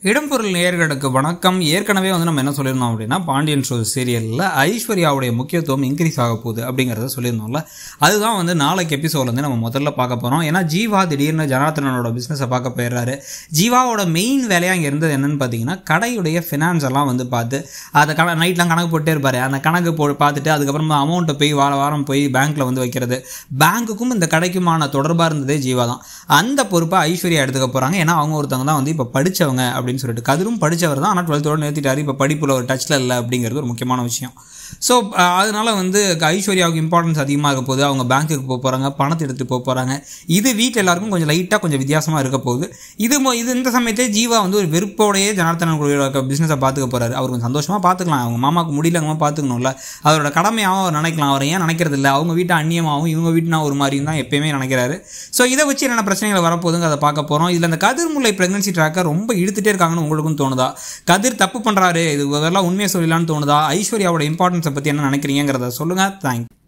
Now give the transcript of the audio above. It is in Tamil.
இடம்பொருள் நேயர்களுக்கு வணக்கம் ஏற்கனவே வந்து நம்ம என்ன சொல்லியிருந்தோம் அப்படின்னா பாண்டியன் ஷோ சீரியலில் ஐஸ்வர்யாவுடைய முக்கியத்துவம் இன்க்ரீஸ் ஆக போகுது அப்படிங்கிறத சொல்லியிருந்தோம்ல அதுதான் வந்து நாளைக்கு எபிசோட் வந்து நம்ம முதல்ல பார்க்க போகிறோம் ஏன்னா ஜீவா திடீர்னு ஜனார்த்தனனோட பிஸ்னஸை பார்க்க போயிடுறாரு ஜீவாவோட மெயின் வேலையாக இங்கே இருந்தது என்னன்னு பார்த்தீங்கன்னா கடையுடைய ஃபினான்ஸ் எல்லாம் வந்து பார்த்து அதை கண நைட்லாம் கணக்கு போட்டே இருப்பார் அந்த கணக்கு போ பார்த்துட்டு அதுக்கப்புறமா அமௌண்ட்டை போய் வார வாரம் போய் பேங்க்கில் வந்து வைக்கிறது பேங்க்குக்கும் இந்த கடைக்குமான தொடர்பாக இருந்ததே ஜீவா தான் அந்த பொறுப்பை ஐஸ்வர்யா எடுத்துக்க போகிறாங்க ஏன்னா அவங்க ஒருத்தவங்க தான் வந்து இப்போ படித்தவங்க அப்படின்னு சொல்லிட்டு கதிரும் படித்தவர் தான் ஆனால் டுவெல்த்தோடு நிறுத்திட்டாரு இப்போ படிப்பில் ஒரு டச்சில் இல்லை அப்படிங்கிறது ஒரு முக்கியமான விஷயம் ஸோ அதனால் வந்து ஐஸ்வர்யாவுக்கு இம்பார்ட்டன்ஸ் அதிகமாக இருக்க போகுது அவங்க பேங்க்குக்கு போக போகிறாங்க பணத்தை எடுத்துகிட்டு போக போகிறாங்க இது வீட்டில் எல்லாருக்கும் கொஞ்சம் லைட்டாக கொஞ்சம் வித்தியாசமாக இருக்க போகுது இது மொ- இது இந்த சமயத்தே ஜீவா வந்து ஒரு வெறுப்போடையே ஜனார்த்தனன் பிஸ்னஸை பார்த்துக்க போகிறாரு அவர் கொஞ்சம் சந்தோஷமாக பார்த்துக்கலாம் அவங்க மாமாவுக்கு முடியலங்க பார்த்துக்கணும்ல அவரோட கடமையாகவும் அவர் நினைக்கலாம் அவர் ஏன் நினைக்கிறது இல்லை அவங்க வீட்டை அந்நியமாகவும் இவங்க வீட்டுனா ஒரு மாதிரியும் தான் எப்பயுமே நினைக்கிறாரு ஸோ இதை வச்சு என்னென்ன பிரச்சனைகள் வரப்போகுதுங்க அதை பார்க்க போகிறோம் இதில் அந்த கதிர்முல்லை ப்ரெக்னன்சி ட்ராக்கை ரொம்ப இழுத்துட்டே இருக்காங்கன்னு உங்களுக்கும் தோணுதா கதிர் தப்பு பண்ணுறாரு இது இதெல்லாம் உண்மையை சொல்லலான்னு தோணுதா ஐஸ்வர்யாவோட இம்பார்ட்டன்ஸை பற்றி என்ன நினைக்கிறீங்கிறத சொல்லுங்கள் தேங்க்